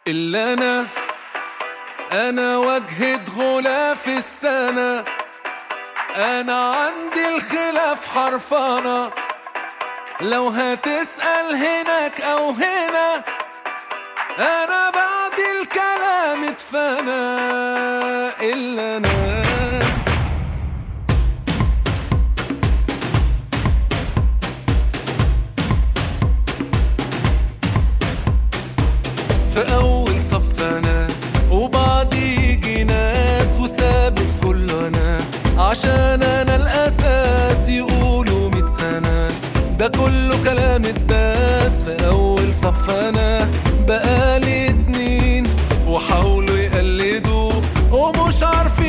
إلا أنا أنا وجهة غلاف السنة أنا عندي الخلاف حرفانة لو هتسأل هناك أو هنا أنا بعد الكلام اتفنى إلا أنا في أول صف أنا وبعدي يجي ناس وثابت كله أنا عشان أنا الأساس يقولوا ميت سنة ده كله كلام الداس في أول صف أنا بقالي سنين وحاولوا يقلدوا ومش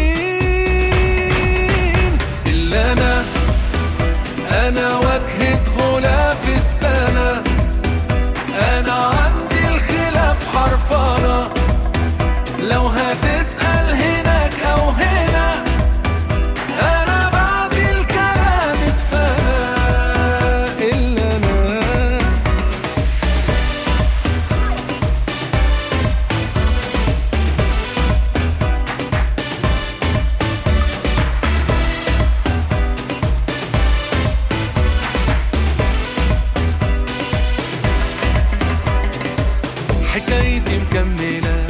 عارفين إلا أنا أنا وجهة غلاف السنة أنا عندي الخلاف حرفانة لو هتسأل هناك أو هنا أنا بعد الكلام اتفنى إلا أنا حكايتي مكملة